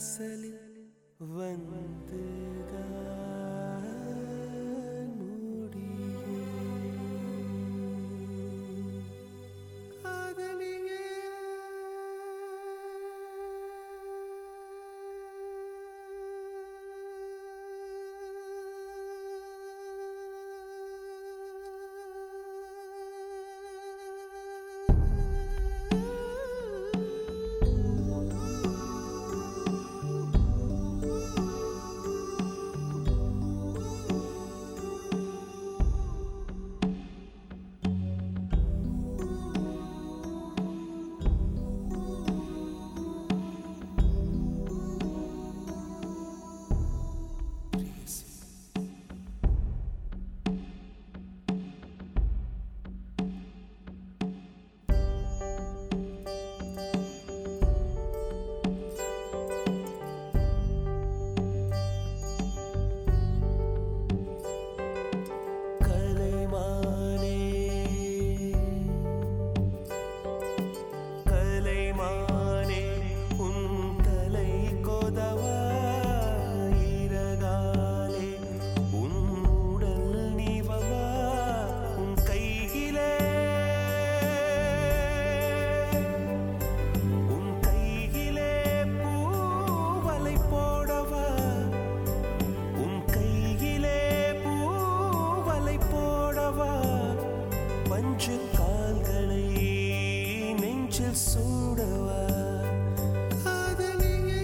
வாசலில் வந்துதான் முடியும் காதலியே கலைமானே கலைமானே உன் தலை கொதவா இரகாலே உன் உடல் நீவவா உன் கையிலே உன் கையிலே பூவலை போடவா உன் கையிலே பூவலை போடவா பஞ்சு கால்களை நெஞ்சில் சூடவா காதலியே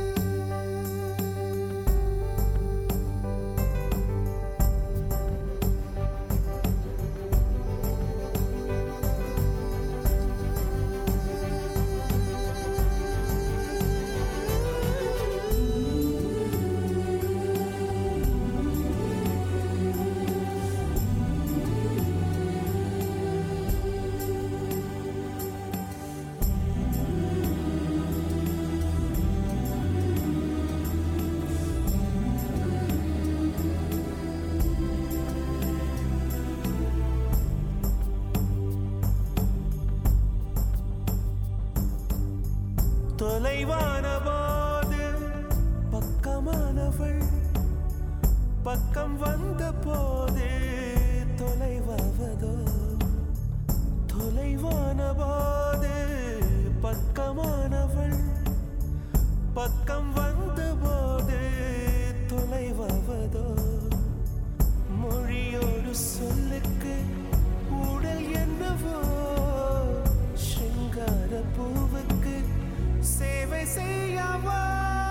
தொலைவான போது பக்கமானவள் பக்கம் வந்த போது தொலைவாவதோ தொலைவான போது பக்கமானவள் பக்கம் வந்த போது தொலைவாவதோ மொழியோடு சொல்லுக்கு உடல் என்னவோ சிங்கார பூவுக்கு சேவை செய்யவா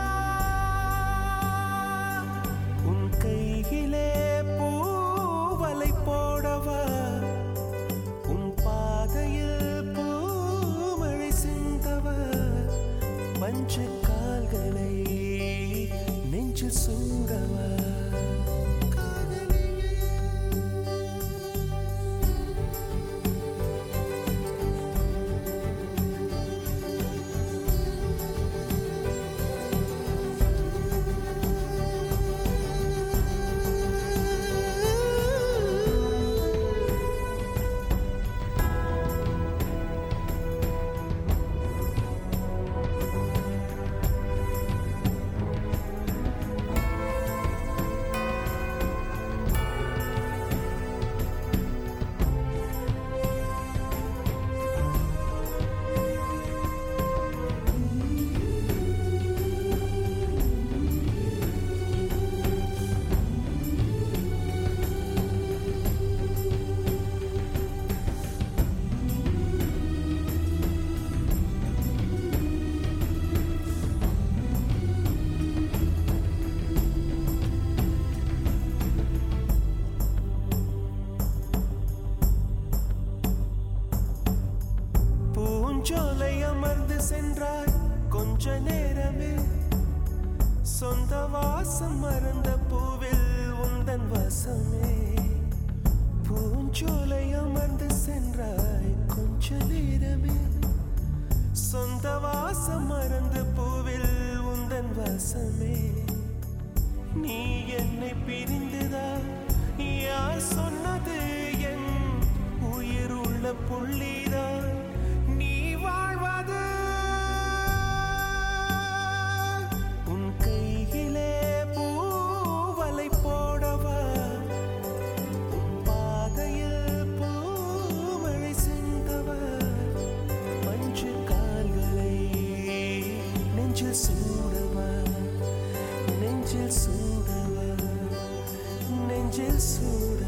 உன் கையிலே பூவலை போடவா உன் பாதையில் பூமழை சிந்தவா பஞ்சு கால்களை நெஞ்சு சூடவா காதலியே பூஞ்சோலை அமர்ந்து சென்றாய் கொஞ்ச நேரமே சொந்த வாசம் மறந்த பூவில் உந்தன் வாசமே பூஞ்சோலை அமர்ந்து சென்றாய் கொஞ்ச நேரமே சொந்த வாசம் மறந்த பூவில் உந்தன் வாசமே நீ என்னை பிரிந்துதா யார் சொன்னது என் உயிர் உள்ள புள்ளிதான் நீ வாழ்வது நெஞ்சில் சூடவா நெஞ்சில் சூடவா நெஞ்சில் சூட